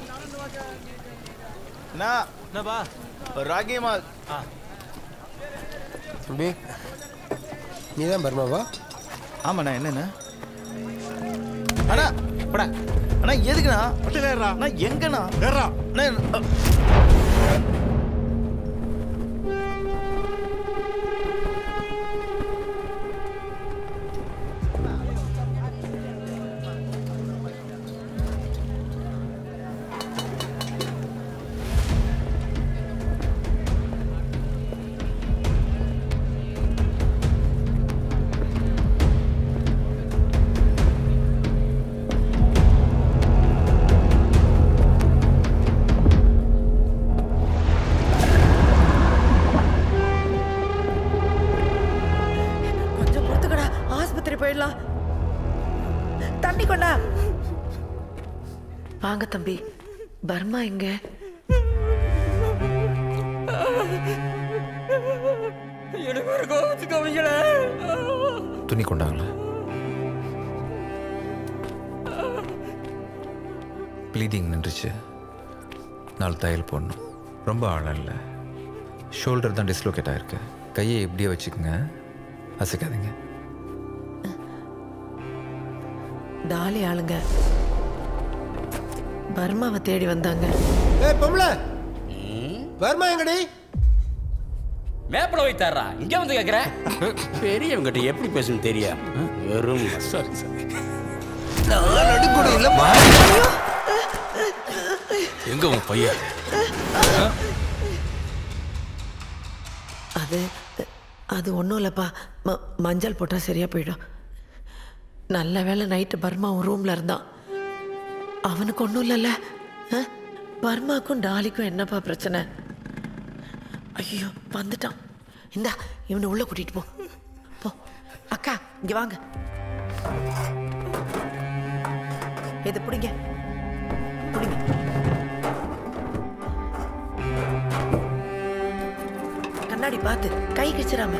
அண்ணா என்னப்பா ராகி மால் தம்பி நீ தான் பர்மாவா ஆமாண்ணா என்னண்ணா அண்ணா படா அண்ணா எதுக்குண்ணா அண்ணா எங்கண்ணா அண்ணா அ- கொஞ்சம் பொறுத்துக்கடா ஆஸ்பத்திரி போயிடலாம் தண்ணி கொண்டா வாங்க தம்பி பர்மா எங்க எனக்கு ஒரு கோபத்துக்கு அவங்கள துணி கொண்டாங்களா ப்ளீடிங் நின்றுச்சு நாலு தையல் போடணும் ரொம்ப ஆழம் இல்லை ஷோல்டர் தான் டிஸ்லோகேட் ஆயிருக்கு கையை இப்படியே வச்சுக்கோங்க அசைக்காதீங்க டாலி ஆளுங்க பர்மாவை தேடி வந்தாங்க ஏய் பொம்பளை பர்மா எங்கடி மேப்பில் வைத்தாரா இங்கே வந்து கேட்குறேன் பெரியவங்கிட்ட எப்படி பேசணும் தெரியா வெறும் சாரி சாரி எங்க உன் பையன் அது அது ஒன்றும் இல்லைப்பா ம மஞ்சள் போட்டால் சரியா போயிடும் நல்ல வேளை நைட்டு பர்மா உன் ரூமில் இருந்தான் அவனுக்கு ஒன்றும் இல்லைல்ல ஆ? பர்மாக்கும் டாலிக்கும் என்னப்பா பிரச்சனை ஐயோ வந்துட்டான் இந்தா இவனை உள்ள கூட்டிட்டு போ போ அக்கா இங்க வாங்க இது பிடிங்க பிடிங்க கண்ணாடி பார்த்து கை கிச்சிராம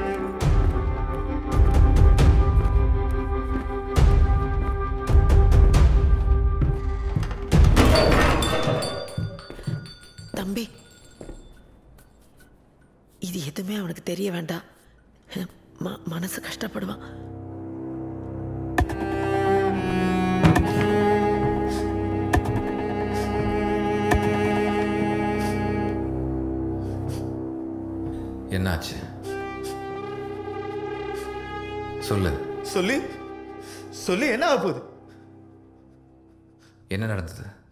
தம்பி இது எதுவுமே அவனுக்கு தெரிய வேண்டாம் ம- மனசு கஷ்டப்படுவான் என்னாச்சு சொல்லு சொல்லி சொல்லி என்ன ஆக போகுது என்ன நடந்தது